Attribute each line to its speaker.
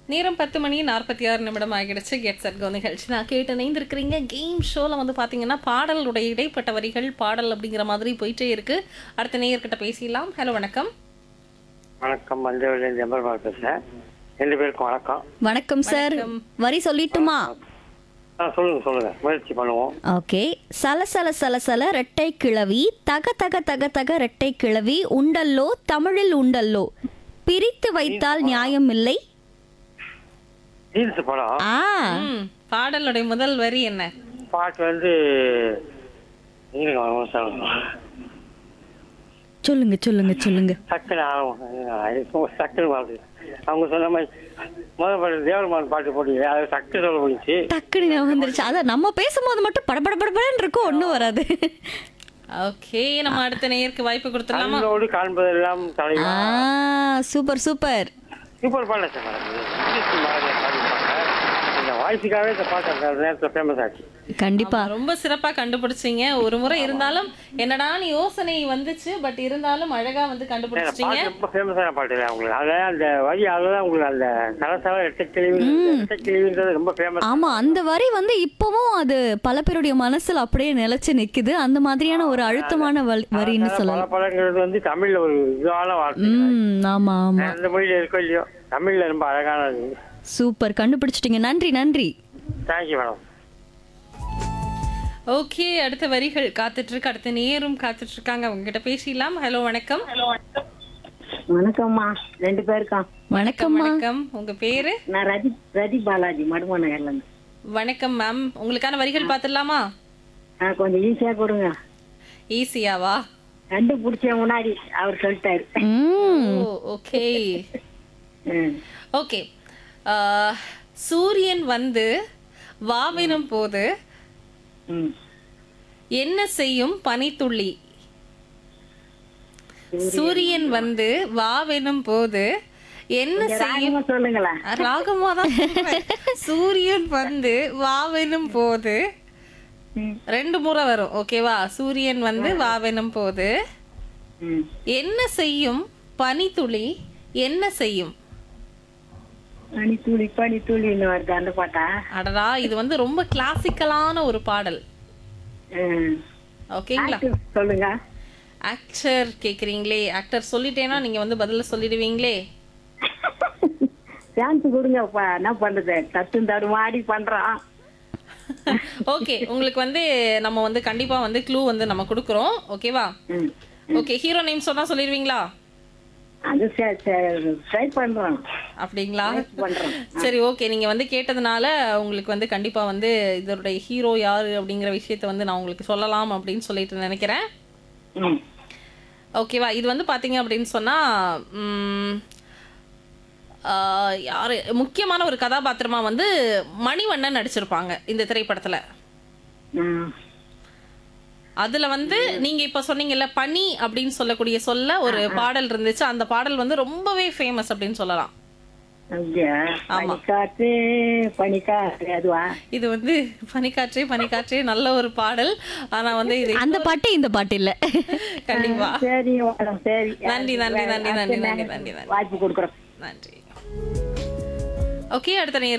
Speaker 1: நேரம் பத்து மணி நாற்பத்தி ஆறு நிமிடம் ஆகிடுச்சு கெட் செட் கோ நிகழ்ச்சி நான் கேட்டு இணைந்திருக்கிறீங்க கேம் ஷோவில் வந்து பார்த்தீங்கன்னா பாடலுடைய இடைப்பட்ட வரிகள் பாடல் அப்படிங்கிற மாதிரி போயிட்டே இருக்கு அடுத்த நேயர்கிட்ட பேசிடலாம் ஹலோ வணக்கம்
Speaker 2: வணக்கம் மஞ்சள் எம்பர்மாள் பேசுறேன் ரெண்டு பேருக்கும் வணக்கம்
Speaker 3: வணக்கம் சார் வரி சொல்லிட்டுமா
Speaker 2: ஆ சொல்லுங்க சொல்லுங்க முயற்சி பண்ணுவோம்
Speaker 3: ஓகே சல சல சல சல ரெட்டை கிழவி தக தக தக தக ரெட்டை கிழவி உண்டல்லோ தமிழில் உண்டல்லோ பிரித்து வைத்தால் நியாயம் இல்லை
Speaker 2: ஜீன்ஸ் படம்
Speaker 3: ஆ
Speaker 1: ம், பாடலுடைய முதல் வரி என்ன
Speaker 2: பாட்டு வந்து இருங்க, ஒரு நிமிஷம்.
Speaker 3: சொல்லுங்க சொல்லுங்க சொல்லுங்க
Speaker 2: டக்குனு ஆகும் டக்குனு பாட்டு அவங்க சொன்ன மாதிரி முதல் பாட்டு தேவரமான் பாட்டு போட்டீங்க அது டக்கு சொல்ல முடிஞ்சு
Speaker 3: டக்குனு ஞாபகம் வந்துருச்சு அதான் நம்ம பேசும்போது மட்டும் படபட படபடன்னு இருக்கும் ஒன்றும் வராது
Speaker 1: ஓகே நம்ம அடுத்த நேயருக்கு வாய்ப்பு கொடுத்துடலாமா
Speaker 2: கண்ணோடு காண்பதெல்லாம் தலைவா
Speaker 3: ஆ சூப்பர் சூப்பர்
Speaker 2: சூப்பர் பாடல சார் மேடம் இது. இங்கிலீஷ் மாதிரி பாடிருப்பாங்க இந்த வாய்ஸுக்காகவே இந்த பாட்டு அந்த நேரத்தில் ஃபேமஸ் ஆச்சு
Speaker 3: கண்டிப்பா
Speaker 1: ஆமா, ரொம்ப சிறப்பா கண்டுபிடிச்சீங்க ஒரு முறை இருந்தாலும் என்னடான்னு யோசனை வந்துச்சு பட் இருந்தாலும் அழகா வந்து
Speaker 2: இந்த
Speaker 1: கண்டுபிடிச்சிட்டீங்க
Speaker 2: பாட்டு ரொம்ப ஃபேமஸான பாட்டு இல்லை உங்களுக்கு அதான் அந்த வரி அதுதான் உங்களுக்கு அந்த கலசால எட்ட கிழிவு எட்ட கிழிவுன்றது ரொம்ப ஃபேமஸ்
Speaker 3: ஆமா அந்த வரி வந்து இப்பவும் அது பல பேருடைய மனசுல அப்படியே நிலைச்சு நிக்குது அந்த மாதிரியான ஒரு அழுத்தமான வல்- வரின்னு
Speaker 2: பல
Speaker 3: சொல்லலாம்
Speaker 2: பழங்கிறது வந்து தமிழ்ல ஒரு இதுவான வார்த்தை
Speaker 3: ம் ஆமா ஆமா
Speaker 2: அந்த மொழியில இருக்கோ இல்லையோ தமிழ்ல ரொம்ப அழகானது
Speaker 3: சூப்பர் கண்டுபிடிச்சிட்டீங்க நன்றி நன்றி
Speaker 2: தேங்க்யூ மேடம்
Speaker 1: ஓகே அடுத்த வரிகள் காத்துட்டு இருக்கு அடுத்த நேரும் காத்துட்டு இருக்காங்க அவங்க கிட்ட பேசிடலாம் ஹலோ வணக்கம்
Speaker 4: வணக்கம்மா ரெண்டு பேருக்கா
Speaker 3: வணக்கம்மா
Speaker 1: வணக்கம் உங்க பேரு
Speaker 4: நான் ரதி ரதி பாலாஜி மடும நகர்ல இருந்து
Speaker 1: வணக்கம் மேம் உங்களுக்கான வரிகள் பார்த்துடலாமா
Speaker 4: ஆ, கொஞ்சம் ஈஸியா கொடுங்க
Speaker 1: ஈஸியாவா
Speaker 4: கண்டுபிடிச்ச முன்னாடி அவர் சொல்லிட்டாரு
Speaker 3: ம்
Speaker 1: ஓ ஓகே
Speaker 4: ம்.
Speaker 1: ஓகே சூரியன் வந்து வாவினும் போது
Speaker 4: ம்.
Speaker 1: என்ன செய்யும் பனித்துளி சூரியன் வந்து வாவெனும் போது என்ன செய்யும்
Speaker 4: ராகமா சொல்லுங்களேன்
Speaker 1: ராகமா தான் சொல்றேன். சூரியன் வந்து வாவெனும் போது
Speaker 4: ம்.
Speaker 1: ரெண்டு முறை வரும் ஓகேவா சூரியன் வந்து வாவெனும் போது
Speaker 4: ம்.
Speaker 1: என்ன செய்யும் பனித்துளி என்ன செய்யும்
Speaker 4: பனி துளி பனி துளின்னு வருது அந்த பாட்டா
Speaker 1: அடடா இது வந்து ரொம்ப கிளாசிக்கலான ஒரு பாடல்
Speaker 4: ம்.
Speaker 1: ஓகேங்களா
Speaker 4: ஆக்டர் சொல்லுங்க
Speaker 1: ஆக்டர் கேக்குறீங்களே ஆக்டர் சொல்லிட்டேன்னா நீங்க வந்து பதில சொல்லிடுவீங்களே
Speaker 4: சான்ஸ் கொடுங்கப்பா என்ன பண்றது தத்து தடுமாடி பண்றோம்
Speaker 1: ஓகே உங்களுக்கு வந்து நம்ம வந்து கண்டிப்பா வந்து க்ளூ வந்து நம்ம கொடுக்குறோம் ஓகேவா
Speaker 4: ம்.
Speaker 1: ஓகே ஹீரோ நேம் சொன்னா சொல்லிடுவீங்களா
Speaker 4: அது ட்ரை பண்றோம்
Speaker 1: அப்படிங்களா
Speaker 4: பண்றோம்
Speaker 1: சரி ஓகே நீங்க வந்து கேட்டதுனால உங்களுக்கு வந்து கண்டிப்பா வந்து இதோடைய ஹீரோ யாரு அப்படிங்கிற விஷயத்த வந்து நான் உங்களுக்கு சொல்லலாம் அப்படின்னு சொல்லிட்டு நினைக்கிறேன்
Speaker 4: ம்.
Speaker 1: ஓகேவா இது வந்து பாத்தீங்க அப்படின்னு சொன்னா ம், ஆஹ், யாரு முக்கியமான ஒரு கதாபாத்திரமா வந்து மணிவண்ணன் நடிச்சிருப்பாங்க இந்த திரைப்படத்துல
Speaker 4: ம்.
Speaker 1: அதுல வந்து நீங்க இப்ப சொன்னீங்கல்ல பனி அப்படின்னு சொல்லக்கூடிய சொல்ல ஒரு பாடல் இருந்துச்சு அந்த பாடல் வந்து ரொம்பவே ஃபேமஸ் அப்படின்னு சொல்லலாம்
Speaker 4: அப்படியா பனிக்காற்று பனிக்காற்று அதுவா
Speaker 1: இது வந்து பனிக்காற்றே பனிக்காற்றே நல்ல ஒரு பாடல் ஆனா வந்து இது
Speaker 3: அந்த பாட்டு இந்த பாட்டு இல்ல
Speaker 1: கண்டிப்பா
Speaker 4: சரி மேடம் சரி
Speaker 1: நன்றி, நன்றி, நன்றி, நன்றி, நன்றி, நன்றி, நன்றி.
Speaker 4: வாய்ப்பு கொடுக்குறோம்
Speaker 1: நன்றி ஓகே அடுத்த நேயர்